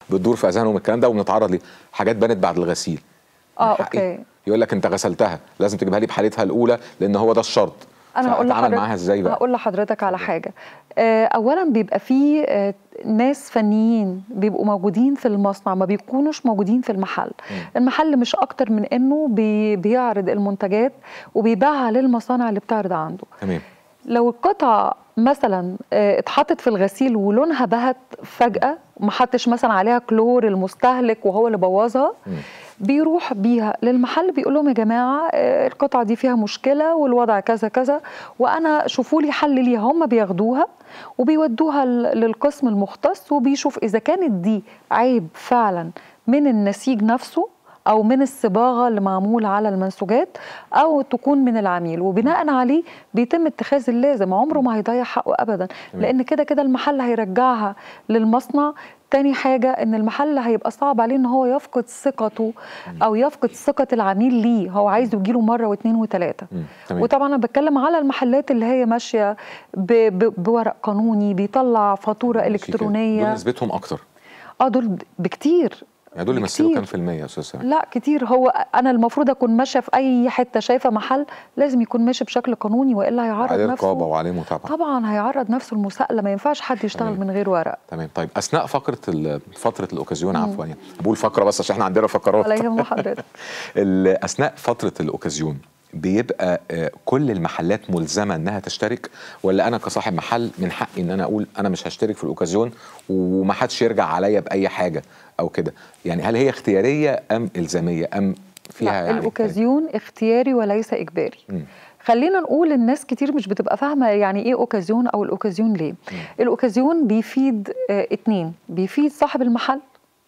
بتدور في اذهانهم الكلام ده وبنتعرض ليه حاجات بانت بعد الغسيل اه من حقي. اوكي يقول لك انت غسلتها لازم تجيبها لي بحالتها الاولى لان هو ده الشرط انا هقول فأتعامل لحضرتك معاها ازاي بقى هقول لحضرتك على حاجه آه، اولا بيبقى في آه، ناس فنيين بيبقوا موجودين في المصنع ما بيكونوش موجودين في المحل المحل مش اكتر من انه بي بيعرض المنتجات وبيبيعها للمصانع اللي بتعرض عنده تمام لو القطعة مثلا آه، اتحطت في الغسيل ولونها بهت فجأة وما حطش مثلا عليها كلور المستهلك وهو اللي بوظها بيروح بيها للمحل بيقول لهم يا جماعة آه، القطعة دي فيها مشكلة والوضع كذا كذا وأنا شوفوا لي حل ليها هم بياخدوها وبيودوها ل- للقسم المختص وبيشوف إذا كانت دي عيب فعلا من النسيج نفسه او من الصباغه اللي معموله على المنسوجات او تكون من العميل وبناء عليه بيتم اتخاذ اللازم عمره ما هيضيع حقه ابدا لان كده كده المحل هيرجعها للمصنع تاني حاجة إن المحل هيبقى صعب عليه إن هو يفقد ثقته أو يفقد ثقة العميل ليه هو عايز يجيله مرة واثنين وثلاثة مم. تمام وطبعا أنا بتكلم على المحلات اللي هي ماشية ب- ب- بورق قانوني بيطلع فاتورة ماشي كده. دول إلكترونية نسبتهم اكتر اه دول بكتير يعني دول يمثلوا بكتير. كام في المية يا استاذ سامي لا كتير هو انا المفروض اكون ماشيه في اي حته شايفه محل لازم يكون ماشي بشكل قانوني والا هيعرض عليه رقابة نفسه وعليه متابعة طبعا هيعرض نفسه المساءله ما ينفعش حد يشتغل تمام. من غير ورق تمام طيب اثناء فقره ال- فتره الاوكازيون عفوا يعني بقول فقره بس عشان احنا عندنا فقرات ولا يهم حضرتك ال- اثناء فتره الاوكازيون بيبقى آه، كل المحلات ملزمه انها تشترك ولا انا كصاحب محل من حقي ان انا اقول انا مش هشترك في الاوكازيون وما حدش يرجع عليا باي حاجه او كده يعني هل هي اختياريه ام الزاميه ام فيها لا يعني الاوكازيون اختياري وليس اجباري مم. خلينا نقول الناس كتير مش بتبقى فاهمه يعني ايه اوكازيون او الاوكازيون ليه الاوكازيون بيفيد آه اتنين بيفيد صاحب المحل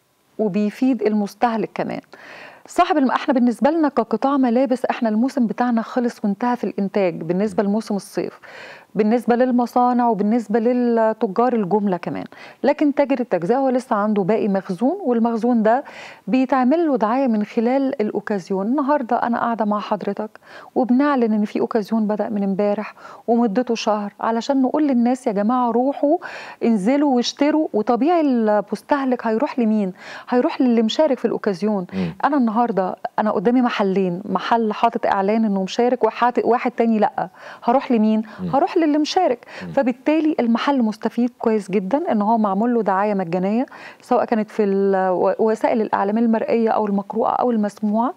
وبيفيد المستهلك كمان صاحب الم... احنا بالنسبه لنا كقطاع ملابس احنا الموسم بتاعنا خلص وانتهى في الانتاج بالنسبه لموسم الصيف بالنسبه للمصانع وبالنسبه للتجار الجمله كمان لكن تاجر التجزئه هو لسه عنده باقي مخزون والمخزون ده بيتعمل له دعايه من خلال الاوكازيون النهارده انا قاعده مع حضرتك وبنعلن ان في اوكازيون بدا من امبارح ومدته شهر علشان نقول للناس يا جماعه روحوا انزلوا واشتروا وطبيعي المستهلك هيروح لمين هيروح للي مشارك في الاوكازيون مم. انا النهارده انا قدامي محلين محل حاطط اعلان انه مشارك وحاطط واحد تاني لا هروح لمين هروح للي مشارك فبالتالي المحل مستفيد كويس جدا ان هو معمول له دعايه مجانيه سواء كانت في ال- وسائل الاعلام المرئيه او المقروءه او المسموعه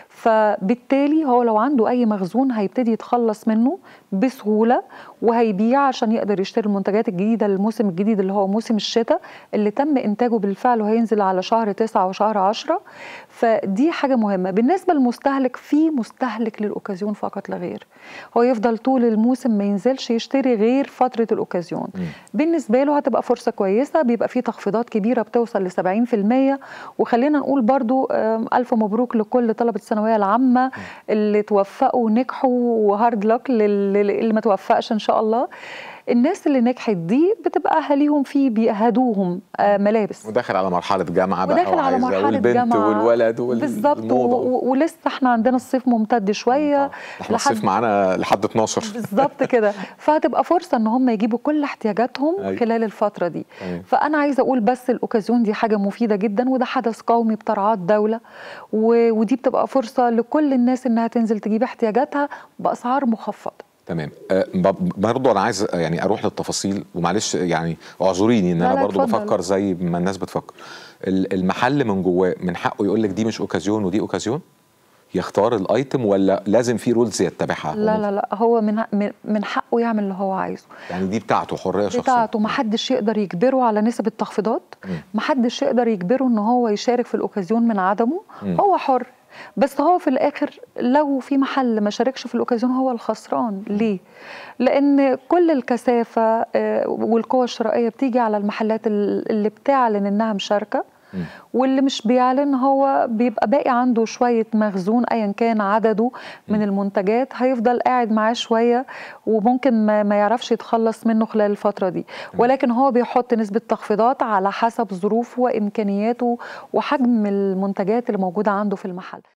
فبالتالي هو لو عنده اي مخزون هيبتدي يتخلص منه بسهوله وهيبيع عشان يقدر يشتري المنتجات الجديده للموسم الجديد اللي هو موسم الشتاء اللي تم انتاجه بالفعل وهينزل على شهر تسعة وشهر عشرة فدي حاجه مهمه بالنسبه للمستهلك في مستهلك للاوكازيون فقط لا غير هو يفضل طول الموسم ما ينزلش يشتري غير فتره الاوكازيون بالنسبه له هتبقى فرصه كويسه بيبقى في تخفيضات كبيره بتوصل ل 70% وخلينا نقول برضو آم، الف مبروك لكل طلبه الثانويه العامه اللي توفقوا ونجحوا وهارد لك اللي ما توفقش ان شاء الله الناس اللي نجحت دي بتبقى اهاليهم في بيهدوهم آه، ملابس وداخل على مرحله جامعه بقى وداخل على وعايزة مرحله والبنت جامعه والولد بالظبط و- والموضه و- ولسه احنا عندنا الصيف ممتد شويه احنا الصيف معانا لحد 12 بالظبط كده فهتبقى فرصه ان هم يجيبوا كل احتياجاتهم أيوة. خلال الفتره دي أيوة. فانا عايزه اقول بس الاوكازيون دي حاجه مفيده جدا وده حدث قومي بترعاه الدوله و... ودي بتبقى فرصه لكل الناس انها تنزل تجيب احتياجاتها باسعار مخفضه تمام أه ب- برضو انا عايز يعني اروح للتفاصيل ومعلش يعني اعذريني ان لا انا لا، برضو اتفضل. بفكر زي ما الناس بتفكر ال- المحل من جواه من حقه يقول لك دي مش اوكازيون ودي اوكازيون يختار الايتم ولا لازم في رولز يتبعها لا لا لا هو من من- من حقه يعمل اللي هو عايزه يعني دي بتاعته حريه شخصيه بتاعته محدش يقدر يجبره على نسب التخفيضات مم. محدش يقدر يجبره ان هو يشارك في الاوكازيون من عدمه مم. هو حر بس هو في الاخر لو في محل ما شاركش في الاوكازيون هو الخسران ليه لان كل الكثافه آه، والقوه الشرائيه بتيجي على المحلات ال- اللي بتعلن انها مشاركه مم. واللي مش بيعلن هو بيبقى باقي عنده شوية مخزون أيا كان عدده من المنتجات هيفضل قاعد معاه شوية وممكن ما, ما يعرفش يتخلص منه خلال الفترة دي ولكن هو بيحط نسبة تخفيضات على حسب ظروفه وإمكانياته وحجم المنتجات اللي موجودة عنده في المحل